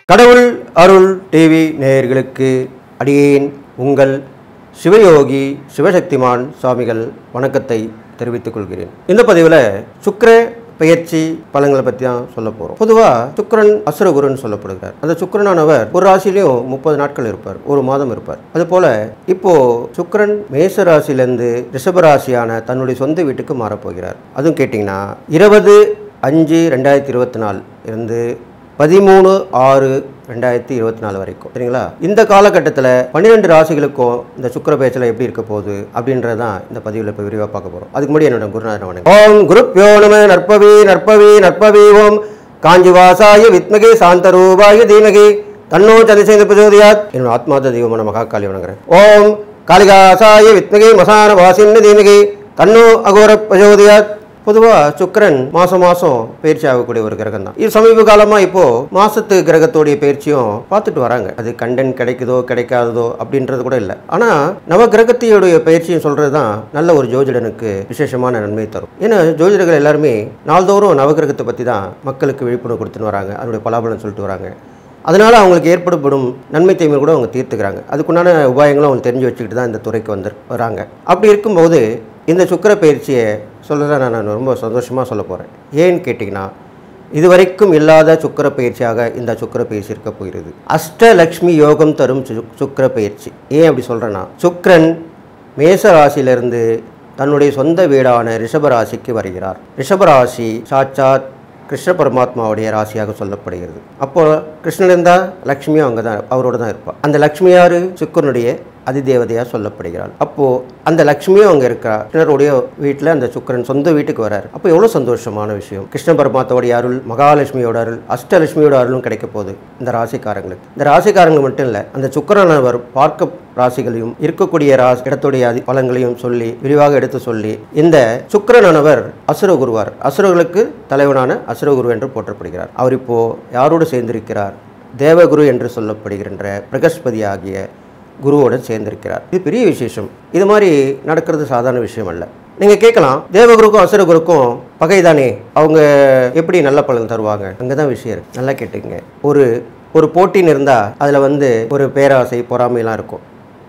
கடவுள் அருள் டிவி நேயர்களுக்கு அடியேன் உங்கள் சிவயோகி சிவசக்திமான் சுவாமிகள் வணக்கத்தை தெரிவித்துக் கொள்கிறேன் இந்த பதிவில் சுக்கிர பெயர்ச்சி பலன்களை பற்றி தான் சொல்ல போகிறோம் பொதுவாக சுக்கிரன் அசுரகுருன்னு சொல்லப்படுகிறார் அந்த சுக்கிரனானவர் ஒரு ராசிலையும் முப்பது நாட்கள் இருப்பார் ஒரு மாதம் இருப்பார் அதுபோல் இப்போ சுக்கிரன் மேச ராசியிலேருந்து ரிஷபராசியான தன்னுடைய சொந்த வீட்டுக்கு மாறப்போகிறார் அதுவும் கேட்டிங்கன்னா இருபது அஞ்சு ரெண்டாயிரத்தி இருபத்தி நாலு இருந்து பதிமூணு ஆறு ரெண்டாயிரத்தி இருபத்தி நாலு வரைக்கும் சரிங்களா இந்த காலகட்டத்தில் பன்னிரெண்டு ராசிகளுக்கும் இந்த சுக்கர பேச்சில் எப்படி இருக்க போகுது அப்படின்றது தான் இந்த பதிவில் இப்போ விரிவாக பார்க்க போகிறோம் அதுக்கு முன்னாடி என்னோட குருநாதன் வணக்கம் ஓம் குருப்யோ நம நற்பவி நற்பவி நற்பவி ஓம் காஞ்சிவாசாய வித்மகே சாந்தரூபாய தீமகி தன்னோ சதிசேந்த பிரச்சோதியாத் என்னோட ஆத்மாத தெய்வமான மகாகாளி வணங்குறேன் ஓம் காளிகாசாய வித்மகே மசான வாசின்னு தீமகி தன்னோ அகோர பிரச்சோதியாத் பொதுவாக சுக்கிரன் மாதம் மாதம் பயிற்சி ஆகக்கூடிய ஒரு கிரகம் தான் இது சமீப காலமாக இப்போ மாசத்து கிரகத்தோடைய பயிற்சியும் பார்த்துட்டு வராங்க அது கண்டன் கிடைக்குதோ கிடைக்காததோ அப்படின்றது கூட இல்லை ஆனால் நவ கிரகத்தையுடைய பயிற்சியும் சொல்கிறது தான் நல்ல ஒரு ஜோதிடனுக்கு விசேஷமான நன்மை தரும் ஏன்னா ஜோதிடர்கள் எல்லாருமே நாள்தோறும் நவகிரகத்தை பற்றி தான் மக்களுக்கு விழிப்புணர்வு கொடுத்துன்னு வராங்க அதனுடைய பலாபலன் சொல்லிட்டு வராங்க அதனால் அவங்களுக்கு ஏற்படப்படும் நன்மை தீமை கூட அவங்க தீர்த்துக்கிறாங்க அதுக்குண்டான உபாயங்களும் அவங்க தெரிஞ்சு வச்சுக்கிட்டு தான் இந்த துறைக்கு வந்து வராங்க அப்படி இருக்கும்போது இந்த சுக்கிர பயிற்சியை சொல்கிறத நான் ரொம்ப சந்தோஷமாக சொல்ல போகிறேன் ஏன்னு கேட்டிங்கன்னா இதுவரைக்கும் இல்லாத சுக்கிர பயிற்சியாக இந்த சுக்கிர பயிற்சி இருக்க போகிறது அஷ்டலக்ஷ்மி யோகம் தரும் சு- சுக்கிர பயிற்சி ஏன் அப்படி சொல்கிறேன்னா சுக்கிரன் மேச ராசியிலிருந்து தன்னுடைய சொந்த வீடான ரிஷபராசிக்கு வருகிறார் ரிஷபராசி சாட்சாத் கிருஷ்ண பரமாத்மாவுடைய ராசியாக சொல்லப்படுகிறது அப்போ கிருஷ்ணன் இருந்தால் லக்ஷ்மியும் அங்கே தான் அவரோட தான் இருப்பாள் அந்த லக்ஷ்மி யாரு சுக்கரனுடைய அதிதேவதையாக சொல்லப்படுகிறாள் அப்போ அந்த லக்ஷ்மியும் அங்கே இருக்கா கிருஷ்ணருடைய வீட்டில் அந்த சுக்கரன் சொந்த வீட்டுக்கு வராரு அப்போ எவ்வளோ சந்தோஷமான விஷயம் கிருஷ்ண பரமாத்மாவுடைய அருள் மகாலட்சுமியோட அருள் அஷ்டலட்சுமியோட அருளும் கிடைக்க போகுது இந்த ராசிக்காரங்களுக்கு இந்த ராசிக்காரங்க மட்டும் இல்லை அந்த சுக்கரனவர் பார்க்க ராசிகளையும் இருக்கக்கூடிய ராசி இடத்துடைய அதி பலன்களையும் சொல்லி விரிவாக எடுத்து சொல்லி இந்த சுக்கிரனானவர் அசுரகுருவார் அசுரர்களுக்கு தலைவனான அசுரகுரு என்று போற்றப்படுகிறார் அவர் இப்போ யாரோடு சேர்ந்திருக்கிறார் தேவகுரு என்று சொல்லப்படுகின்ற பிரகஸ்பதி ஆகிய குருவோடு சேர்ந்திருக்கிறார் இது பெரிய விசேஷம் இது மாதிரி நடக்கிறது சாதாரண விஷயம் அல்ல நீங்கள் கேட்கலாம் தேவகுருக்கும் அசுரகுருக்கும் பகைதானே அவங்க எப்படி நல்ல பலன் தருவாங்க அங்கே தான் விஷயம் இருக்கு நல்லா கேட்டுங்க ஒரு ஒரு போட்டின்னு இருந்தால் அதில் வந்து ஒரு பேராசை பொறாமைலாம் இருக்கும்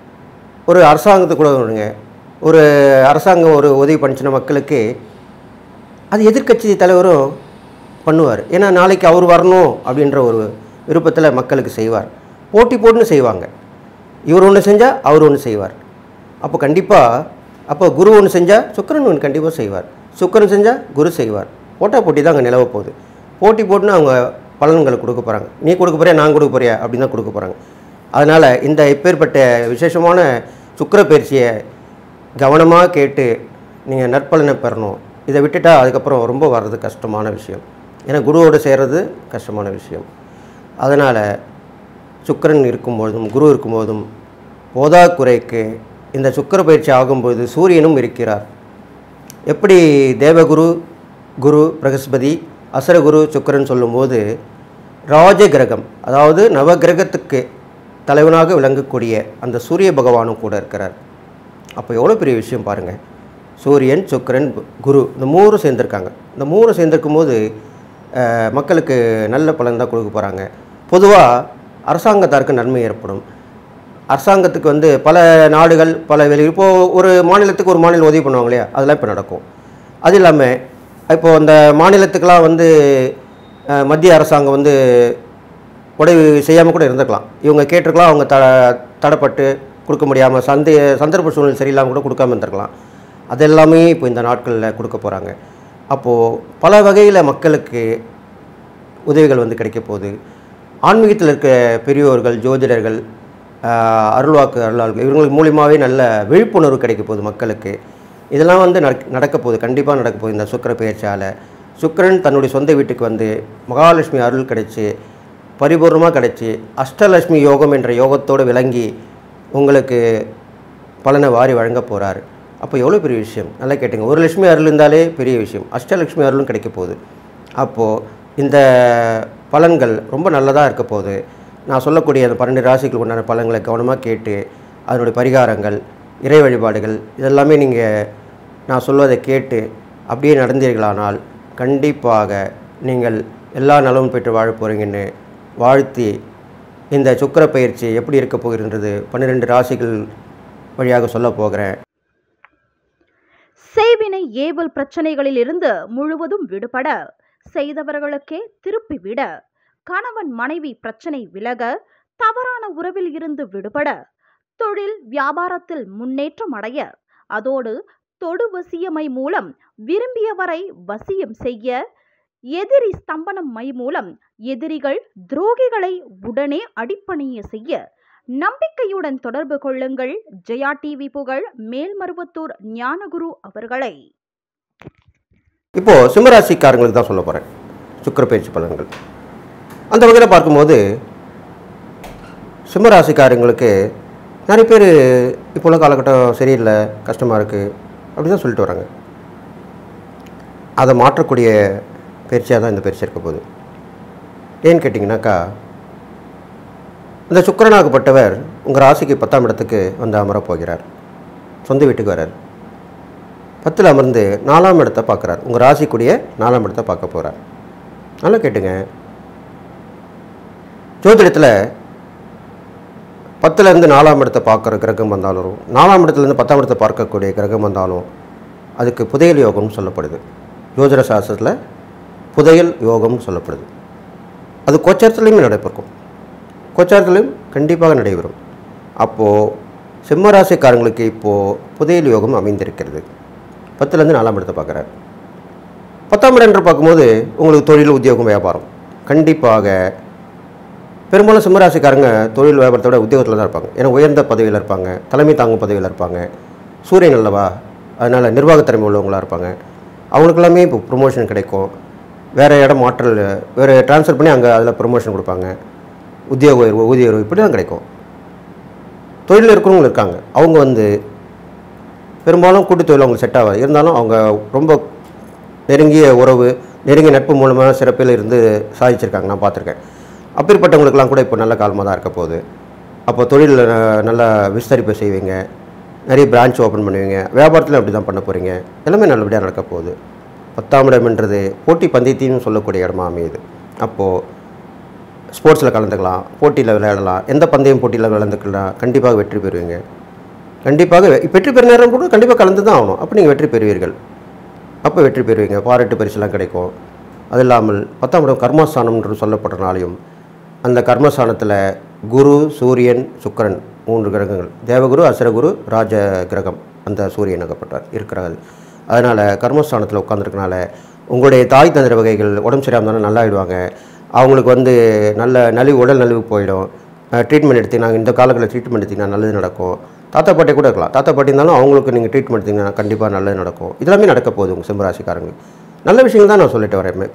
ஒரு அரசாங்கத்துக்கு கூட விடுங்க ஒரு அரசாங்கம் ஒரு உதவி பண்ணிச்சின மக்களுக்கு அது எதிர்க்கட்சி தலைவரும் பண்ணுவார் ஏன்னா நாளைக்கு அவர் வரணும் அப்படின்ற ஒரு விருப்பத்தில் மக்களுக்கு செய்வார் போட்டி போட்டுன்னு செய்வாங்க இவர் ஒன்று செஞ்சால் அவர் ஒன்று செய்வார் அப்போ கண்டிப்பாக அப்போ குரு ஒன்று செஞ்சால் சுக்கிரன் ஒன்று கண்டிப்பாக செய்வார் சுக்கிரன் செஞ்சால் குரு செய்வார் போட்டா போட்டி தான் அங்கே நிலவ போகுது போட்டி போட்டுன்னு அவங்க பலன்களை கொடுக்க போகிறாங்க நீ கொடுக்க போறியா நான் கொடுக்க போறியா அப்படின்னு தான் கொடுக்க போகிறாங்க அதனால் இந்த இப்பேற்பட்ட விசேஷமான சுக்கிர பயிற்சியை கவனமாக கேட்டு நீங்கள் நற்பலனை பெறணும் இதை விட்டுட்டா அதுக்கப்புறம் ரொம்ப வர்றது கஷ்டமான விஷயம் ஏன்னா குருவோடு சேர்றது கஷ்டமான விஷயம் அதனால் சுக்கிரன் இருக்கும்போதும் குரு இருக்கும்போதும் போதாக்குறைக்கு இந்த சுக்கிர பயிற்சி ஆகும்போது சூரியனும் இருக்கிறார் எப்படி தேவகுரு குரு பிரகஸ்பதி அசுரகுரு சுக்கிரன் சொல்லும்போது ராஜ கிரகம் அதாவது நவகிரகத்துக்கு தலைவனாக விளங்கக்கூடிய அந்த சூரிய பகவானும் கூட இருக்கிறார் அப்போ எவ்வளோ பெரிய விஷயம் பாருங்கள் சூரியன் சுக்கிரன் குரு இந்த மூணும் சேர்ந்துருக்காங்க இந்த மூணு சேர்ந்திருக்கும் போது அஹ், மக்களுக்கு நல்ல பலன் தான் கொடுக்க போகிறாங்க பொதுவாக அரசாங்கத்தாருக்கு நன்மை ஏற்படும் அரசாங்கத்துக்கு வந்து பல நாடுகள் பல வெளி இப்போது ஒரு மாநிலத்துக்கு ஒரு மாநிலம் உதவி பண்ணுவாங்க இல்லையா அதெல்லாம் இப்போ நடக்கும் அது இல்லாமல் இப்போது அந்த மாநிலத்துக்கெலாம் வந்து அஹ், மத்திய அரசாங்கம் வந்து உதவி செய்யாமல் கூட இருந்திருக்கலாம் இவங்க கேட்டிருக்கலாம் அவங்க த தடைப்பட்டு கொடுக்க முடியாமல் சந்தை சந்தர்ப்ப சூழ்நிலை சரியில்லாமல் கூட கொடுக்காம இருந்திருக்கலாம் அது எல்லாமே இப்போ இந்த நாட்களில் கொடுக்க போகிறாங்க அப்போது பல வகையில் மக்களுக்கு உதவிகள் வந்து கிடைக்க போகுது ஆன்மீகத்தில் இருக்க பெரியோர்கள் ஜோதிடர்கள் ஆஹ், அருள்வாக்கு அருளாளர்கள் இவங்களுக்கு மூலியமாகவே நல்ல விழிப்புணர்வு கிடைக்க போகுது மக்களுக்கு இதெல்லாம் வந்து நடக்க நடக்க போகுது கண்டிப்பாக நடக்க போகுது இந்த சுக்கிர பெயர்ச்சியால் சுக்கிரன் தன்னுடைய சொந்த வீட்டுக்கு வந்து மகாலட்சுமி அருள் கிடைச்சி பரிபூர்ணமாக கிடைச்சி அஷ்டலட்சுமி யோகம் என்ற யோகத்தோடு விளங்கி உங்களுக்கு பலனை வாரி வழங்க போகிறாரு அப்போ எவ்வளோ பெரிய விஷயம் நல்லா கேட்டுங்க ஒரு லட்சுமி அருள் இருந்தாலே பெரிய விஷயம் அஷ்டலட்சுமி அருளும் கிடைக்க போகுது அப்போது இந்த பலன்கள் ரொம்ப நல்லதாக இருக்க போகுது நான் சொல்லக்கூடிய அந்த பன்னெண்டு ராசிகளுக்கு உண்டான பலன்களை கவனமாக கேட்டு அதனுடைய பரிகாரங்கள் இறை வழிபாடுகள் இதெல்லாமே நீங்கள் நான் சொல்வதை கேட்டு அப்படியே நடந்தீர்களானால் கண்டிப்பாக நீங்கள் எல்லா நலமும் பெற்று வாழப் போகிறீங்கன்னு வாழ்த்தி இந்த சுக்கிர பயிற்சி எப்படி இருக்க போகின்றது பன்னிரெண்டு ராசிகள் வழியாக சொல்ல போகிறேன் செய்வினை ஏவல் பிரச்சனைகளில் இருந்து முழுவதும் விடுபட செய்தவர்களுக்கே திருப்பிவிட கணவன் மனைவி பிரச்சனை விலக தவறான உறவில் இருந்து விடுபட தொழில் வியாபாரத்தில் முன்னேற்றம் அடைய அதோடு தொடு வசியமை மூலம் விரும்பியவரை வசியம் செய்ய எதிரி ஸ்தம்பனம் மை மூலம் எதிரிகள் துரோகிகளை உடனே அடிப்பணிய செய்ய நம்பிக்கையுடன் தொடர்பு கொள்ளுங்கள் ஜெயா டிவி புகழ் மேல்மருவத்தூர் ஞானகுரு அவர்களை இப்போது சிம்மராசிக்காரங்களுக்கு தான் சொல்ல போகிறேன் சுக்கிர பயிற்சி பலன்கள் அந்த வகையில் பார்க்கும்போது சிம்மராசிக்காரங்களுக்கு நிறைய பேர் இப்போ உள்ள காலகட்டம் சரியில்லை கஷ்டமாக இருக்குது அப்படி தான் சொல்லிட்டு வராங்க அதை மாற்றக்கூடிய பயிற்சியாக தான் இந்த பயிற்சி இருக்க போகுது ஏன்னு கேட்டிங்கனாக்கா இந்த சுக்கிரனாகப்பட்டவர் உங்கள் ராசிக்கு பத்தாம் இடத்துக்கு வந்து அமரப் போகிறார் சொந்த வீட்டுக்கு வரார் பத்தில் அமர்ந்து நாலாம் இடத்தை பார்க்குறார் உங்கள் ராசிக்குடிய நாலாம் இடத்தை பார்க்க போகிறார் நல்லா கேட்டுங்க ஜோதிடத்தில் பத்துலேருந்து நாலாம் இடத்தை பார்க்குற கிரகம் வந்தாலும் நாலாம் இடத்துலேருந்து பத்தாம் இடத்தை பார்க்கக்கூடிய கிரகம் வந்தாலும் அதுக்கு புதையல் யோகம்னு சொல்லப்படுது ஜோதிட சாஸ்திரத்தில் புதையல் யோகம்னு சொல்லப்படுது அது கோச்சாரத்துலேயுமே நடைபெறும் கோச்சாரத்துலையும் கண்டிப்பாக நடைபெறும் அப்போது சிம்மராசிக்காரங்களுக்கு இப்போது புதையல் யோகம் அமைந்திருக்கிறது பத்துலேருந்து நாலாம் இடத்தை பார்க்குறாரு பத்தாம் இடம் என்று பார்க்கும்போது உங்களுக்கு தொழில் உத்தியோகம் வியாபாரம் கண்டிப்பாக பெரும்பாலும் சிம்மராசிக்காரங்க தொழில் வியாபாரத்தை விட உத்தியோகத்தில் தான் இருப்பாங்க ஏன்னா உயர்ந்த பதவியில் இருப்பாங்க தலைமை தாங்கும் பதவியில் இருப்பாங்க சூரியன் அல்லவா அதனால் நிர்வாகத்திறமை உள்ளவங்களாக இருப்பாங்க அவங்களுக்கு எல்லாமே இப்போ ப்ரொமோஷன் கிடைக்கும் வேறு இடம் மாற்றல் வேறு ட்ரான்ஸ்ஃபர் பண்ணி அங்கே அதில் ப்ரொமோஷன் கொடுப்பாங்க உத்தியோக உயர்வு ஊதிய உயர்வு இப்படி தான் கிடைக்கும் தொழிலில் இருக்கிறவங்க இருக்காங்க அவங்க வந்து பெரும்பாலும் கூட்டு தொழில் அவங்களுக்கு செட் ஆகாது இருந்தாலும் அவங்க ரொம்ப நெருங்கிய உறவு நெருங்கிய நட்பு மூலமாக சிறப்பில் இருந்து சாதிச்சிருக்காங்க நான் பார்த்துருக்கேன் அப்படிப்பட்டவங்களுக்கெல்லாம் கூட இப்போ நல்ல காலமாக தான் இருக்க போகுது அப்போ தொழிலில் நல்லா விஸ்தரிப்பு செய்வீங்க நிறைய பிரான்ச் ஓப்பன் பண்ணுவீங்க வியாபாரத்தில் அப்படி தான் பண்ண போகிறீங்க எல்லாமே நல்லபடியாக நடக்க போகுது பத்தாம் இடம்ன்றது போட்டி பந்தயத்தையும் சொல்லக்கூடிய இடமா அமையுது அப்போது ஸ்போர்ட்ஸில் கலந்துக்கலாம் போட்டியில் விளையாடலாம் எந்த பந்தயம் போட்டியில் கலந்துக்கலாம் கண்டிப்பாக வெற்றி பெறுவீங்க கண்டிப்பாக வெ- வெற்றி பெற நேரம் கூட கண்டிப்பாக கலந்து தான் ஆகணும் அப்போ நீங்கள் வெற்றி பெறுவீர்கள் அப்போ வெற்றி பெறுவீங்க பாராட்டு பரிசுலாம் கிடைக்கும் அது இல்லாமல் பத்தாம் இடம் கர்மஸ்தானம் என்று சொல்லப்படுறனாலையும் அந்த கர்மஸ்தானத்தில் குரு சூரியன் சுக்கிரன் மூன்று கிரகங்கள் தேவகுரு அசுரகுரு ராஜ கிரகம் அந்த சூரியன் அகப்பட்டார் இருக்கிறார் அதனால் கர்மஸ்தானத்தில் உட்காந்துருக்கனால உங்களுடைய தாய் தந்திர வகைகள் உடம்பு சரியாமல் இருந்தாலும் நல்லா ஆயிடுவாங்க அவங்களுக்கு வந்து நல்ல நலிவு உடல் நலிவு போயிடும் ட்ரீட்மெண்ட் எடுத்தீங்கன்னா இந்த காலங்களில் ட்ரீட்மெண்ட் எடுத்தீங்கன்னா நல்லது நடக்கும் தாத்தா பாட்டி கூட இருக்கலாம் தாத்தா பாட்டி இருந்தாலும் அவங்களுக்கு நீங்கள் ட்ரீட்மெண்ட் எடுத்தீங்கன்னா கண்டிப்பாக நல்லது நடக்கும் இதெல்லாமே நடக்க போகுது உங்கள் சிம்மராசிக்காரங்க நல்ல விஷயங்கள் தான் நான் சொல்லிட்டு வரேன்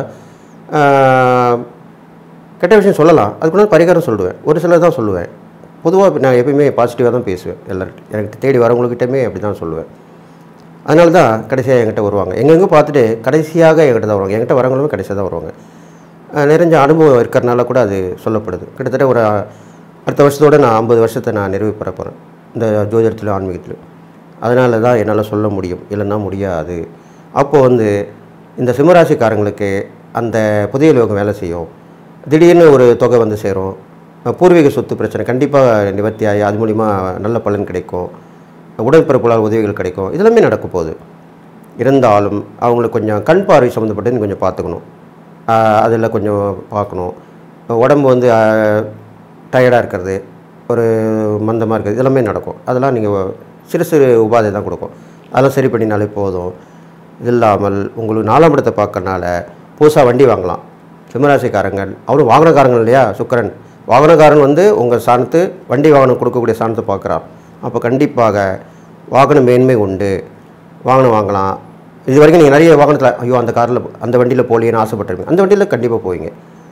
பொதுவாக கெட்ட விஷயம் சொல்லலாம் அதுக்கு நான் பரிகாரம் சொல்லுவேன் ஒரு சிலர் தான் சொல்லுவேன் பொதுவாக நான் எப்பயுமே பாசிட்டிவாக தான் பேசுவேன் எல்லார்கிட்ட எனக்கு தேடி வரவங்கக்கிட்டமே அப்படி தான் சொல்லுவேன் அதனால தான் கடைசியாக என்கிட்ட வருவாங்க எங்கெங்கே பார்த்துட்டு கடைசியாக என்கிட்ட தான் வருவாங்க என்கிட்ட வரவங்களுமே கடைசியாக தான் வருவாங்க அஹ் நிறைஞ்ச அனுபவம் இருக்கிறனால கூட அது சொல்லப்படுது கிட்டத்தட்ட ஒரு அடுத்த வருஷத்தோட நான் ஐம்பது வருஷத்தை நான் நிறைவு பெற போகிறேன் இந்த ஜோதிடத்தில் ஆன்மீகத்தில் அதனால தான் என்னால் சொல்ல முடியும் இல்லைன்னா முடியாது அப்போது வந்து இந்த சிம்மராசிக்காரங்களுக்கு அந்த புதையல் யோகம் வேலை செய்யும் திடீர்னு ஒரு தொகை வந்து சேரும் அஹ் பூர்வீக சொத்து பிரச்சனை கண்டிப்பாக நிவர்த்தி ஆகி அது மூலிமா நல்ல பலன் கிடைக்கும் உடன்பிறப்புகளால் உதவிகள் கிடைக்கும் இதெல்லாமே நடக்க போகுது இருந்தாலும் அவங்களுக்கு கொஞ்சம் கண் பார்வை சம்மந்தப்பட்டது கொஞ்சம் பார்த்துக்கணும் அதில் கொஞ்சம் பார்க்கணும் உடம்பு வந்து டயர்டாக இருக்கிறது ஒரு மந்தமாக இருக்கிறது இதெல்லாமே நடக்கும் அதெல்லாம் நீங்கள் சிறு சிறு உபாதை தான் கொடுக்கும் அதெல்லாம் சரி பண்ணினாலே போதும் இது இல்லாமல் உங்களுக்கு நாலாம் இடத்தை பார்க்கறனால புதுசாக வண்டி வாங்கலாம் சிம்மராசிக்காரங்க அவரும் வாகனக்காரங்க இல்லையா சுக்கரன் வாகனக்காரன் வந்து உங்கள் ஸ்தானத்து வண்டி வாகனம் கொடுக்கக்கூடிய ஸ்தானத்தை பார்க்குறான் அப்போ கண்டிப்பாக வாகன மேன்மை உண்டு வாகனம் வாங்கலாம் இது வரைக்கும் நீங்கள் நிறைய வாகனத்தில் ஐயோ அந்த காரில் அந்த வண்டியில் போலியேன்னு ஆசைப்பட்டிருப்பீங்க அந்த வண்டியில் கண்டிப்பாக போவீங்க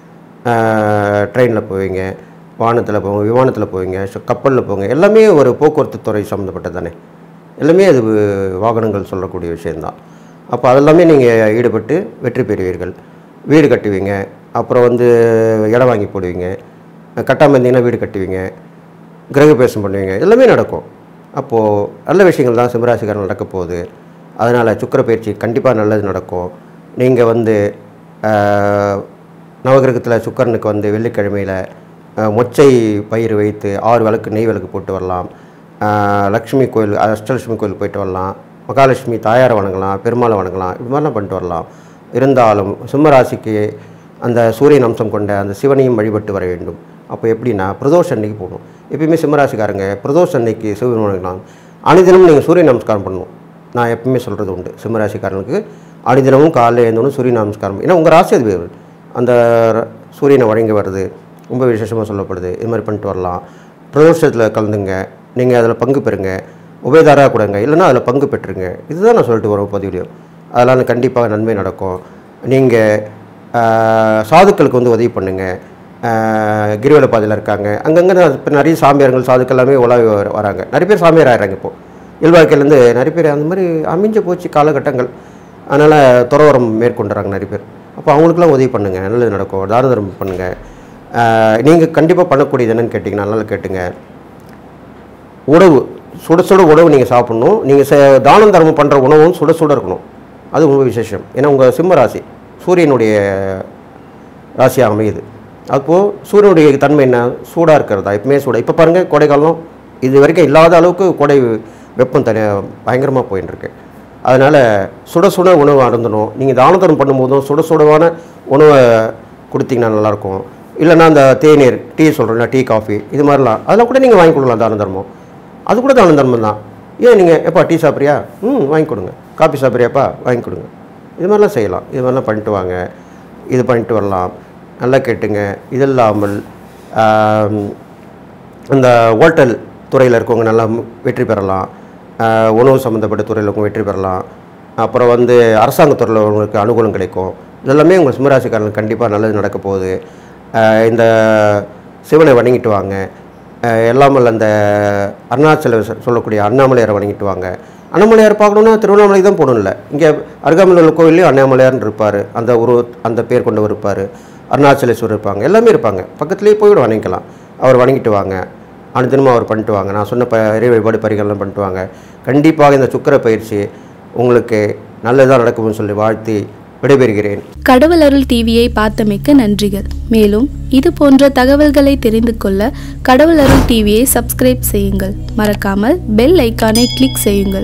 ட்ரெயினில் போவீங்க வாகனத்தில் போவீங்க விமானத்தில் போவீங்க கப்பலில் போவீங்க எல்லாமே ஒரு போக்குவரத்து துறை சம்மந்தப்பட்டது தானே எல்லாமே அது வாகனங்கள் சொல்லக்கூடிய விஷயந்தான் அப்போ அதெல்லாமே நீங்கள் ஈடுபட்டு வெற்றி பெறுவீர்கள் வீடு கட்டுவீங்க அப்புறம் வந்து இடம் வாங்கி போடுவீங்க கட்டாமல் இருந்தீங்கன்னா வீடு கட்டுவீங்க கிரகப்பிரவேசம் பண்ணுவீங்க எல்லாமே நடக்கும் அப்போது நல்ல விஷயங்கள் தான் சிம்மராசிக்காரன் நடக்க போகுது அதனால் சுக்கிர பயிற்சி கண்டிப்பாக நல்லது நடக்கும் நீங்கள் வந்து ஆஹ், நவகிரகத்தில் சுக்கரனுக்கு வந்து வெள்ளிக்கிழமையில் அஹ், மொச்சை பயிர் வைத்து ஆறு விளக்கு நெய் விளக்கு போட்டு வரலாம் அஹ், லக்ஷ்மி கோயில் அஷ்டலட்சுமி கோயில் போயிட்டு வரலாம் மகாலட்சுமி தாயாரை வணங்கலாம் பெருமாளை வணங்கலாம் இது மாதிரிலாம் பண்ணிட்டு வரலாம் இருந்தாலும் சிம்மராசிக்கு அந்த சூரியன் அம்சம் கொண்ட அந்த சிவனையும் வழிபட்டு வர வேண்டும் அப்போ எப்படின்னா பிரதோஷ அன்னைக்கு போகணும் எப்பயுமே சிம்மராசிக்காரங்க பிரதோஷ அன்னைக்கு சிவன் வணங்கலாம் அனுதினமும் நீங்கள் சூரிய நமஸ்காரம் பண்ணணும் நான் எப்பயுமே சொல்கிறது உண்டு சிம்மராசிக்காரனுக்கு அனுதினமும் காலையில் எழுந்தோன்னு சூரிய நமஸ்காரம் ஏன்னா உங்கள் ராசி அதிபதி அந்த ர- சூரியனை வழங்கி வருது ரொம்ப விசேஷமாக சொல்லப்படுது இது மாதிரி பண்ணிட்டு வரலாம் பிரதோஷத்தில் கலந்துங்க நீங்கள் அதில் பங்கு பெறுங்க உபயதாரா கொடுங்க இல்லைன்னா அதில் பங்கு பெற்றுங்க இதுதான் நான் சொல்லிட்டு வரோம் பதிவுலையும் அதெல்லாம் கண்டிப்பாக நன்மை நடக்கும் நீங்கள் சாதுக்களுக்கு வந்து உதவி பண்ணுங்கள் கிரிவல பாதையில் இருக்காங்க அங்கங்கே இப்போ நிறைய சாமியார்கள் சாதுக்கள் எல்லாமே உலாவி வர- வராங்க நிறைய பேர் சாமியார் ஆகிறாங்க இப்போது இல்வாழ்க்கையிலேருந்து நிறைய பேர் அந்த மாதிரி அமைஞ்சு போச்சு காலகட்டங்கள் அதனால் துறவரம் மேற்கொண்டுறாங்க நிறைய பேர் அப்போ அவங்களுக்குலாம் உதவி பண்ணுங்கள் நல்லது நடக்கும் தான தர்மம் பண்ணுங்கள் நீங்கள் கண்டிப்பாக பண்ணக்கூடியது என்னன்னு கேட்டிங்கன்னா நல்லா கேட்டுங்க உணவு சுட சுட உணவு நீங்கள் சாப்பிட்ணும் நீங்கள் ச தானம் தர்மம் பண்ணுற உணவும் சுட சுட இருக்கணும் அது ரொம்ப விசேஷம் ஏன்னா உங்கள் சிம்ம ராசி சூரியனுடைய ராசியாக அமையுது அப்போது சூரியனுடைய தன்மை என்ன சூடாக இருக்கிறதா எப்பவுமே சூடாக இப்போ பாருங்கள் கோடைக்காலம் இது வரைக்கும் இல்லாத அளவுக்கு கோடை வெப்பம் தனியாக பயங்கரமாக போயின்னு இருக்கு அதனால் சுட சுட உணவு அருந்தணும் நீங்கள் தான தர்மம் பண்ணும்போதும் சுட சுடவான உணவை கொடுத்தீங்கன்னா நல்லாயிருக்கும் இல்லைன்னா அந்த தேநீர் டீ சொல்கிறேன்னா டீ காஃபி இது மாதிரிலாம் அதெல்லாம் கூட நீங்கள் வாங்கி கொடுக்கலாம் தான தர்மம் அது கூட தான தர்மம் தான் ஏன் நீங்கள் எப்பா டீ சாப்பிட்றியா ம் வாங்கி கொடுங்க காஃபி சாப்பிட்றியாப்பா வாங்கி கொடுங்க இது மாதிரிலாம் செய்யலாம் இது மாதிரிலாம் பண்ணிட்டு வாங்க இது பண்ணிட்டு வரலாம் நல்லா கேட்டுங்க இது இல்லாமல் ஆம், இந்த ஹோட்டல் துறையில் இருக்கவங்க நல்லா மு- வெற்றி பெறலாம் ஆஹ், உணவு சம்மந்தப்பட்ட துறையில் இருக்கவங்க வெற்றி பெறலாம் அப்புறம் வந்து அரசாங்கத்துறையில் உள்ளவங்களுக்கு அனுகூலம் கிடைக்கும் இதெல்லாமே உங்கள் சிம்மராசிக்காரங்களுக்கு கண்டிப்பாக நல்லது நடக்க போகுது ஆஹ், இந்த சிவனை வணங்கிட்டு வாங்க ஆஹ், எல்லாமல் அந்த அருணாச்சல சொ- சொல்லக்கூடிய அண்ணாமலையாரை வணங்கிட்டு வாங்க அண்ணாமலையார் பார்க்கணுன்னா திருவண்ணாமலை தான் போகணும் இல்லை இங்கே அருகாமையில் உள்ள கோயிலையும் அண்ணாமலையார்னு இருப்பார் அந்த உரு அந்த பேர் கொண்டவர் இருப்பார் அருணாச்சலேஸ்வரர் இருப்பாங்க எல்லாமே இருப்பாங்க பக்கத்துலேயே போய் கூட வணங்கிக்கலாம் அவர் வணங்கிட்டு வாங்க அனுதினமும் அவர் பண்ணிட்டு வாங்க நான் சொன்ன ப இறை வழிபாடு பரிகாரம் பண்ணிட்டு வாங்க கண்டிப்பாக இந்த சுக்கிர பயிற்சி உங்களுக்கு நல்லதாக நடக்கும்னு சொல்லி வாழ்த்தி விடைபெறுகிறேன் கடவுள் அருள் டிவியை பார்த்தமைக்க நன்றிகள் மேலும் இது போன்ற தகவல்களை தெரிந்து கொள்ள கடவுள் அருள் டிவியை சப்ஸ்கிரைப் செய்யுங்கள் மறக்காமல் பெல் ஐக்கானை கிளிக் செய்யுங்கள்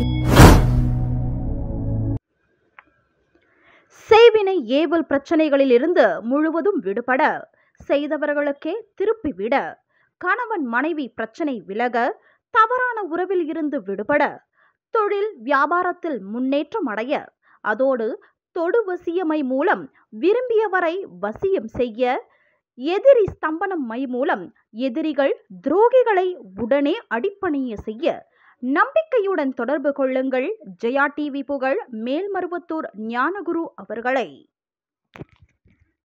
செய்வினை ஏவல் பிரச்சனைகளில் இருந்து முழுவதும் விடுபட செய்தவர்களுக்கே திருப்பி விட கணவன் மனைவி பிரச்சனை விலக தவறான உறவில் இருந்து விடுபட தொழில் வியாபாரத்தில் முன்னேற்றம் அடைய அதோடு தொடு வசியமை மூலம் விரும்பியவரை வசியம் செய்ய எதிரி ஸ்தம்பனம் மை மூலம் எதிரிகள் துரோகிகளை உடனே அடிப்பணிய செய்ய நம்பிக்கையுடன் தொடர்பு கொள்ளுங்கள் ஜெயா டிவி புகழ் மேல்மருவத்தூர் ஞானகுரு அவர்களை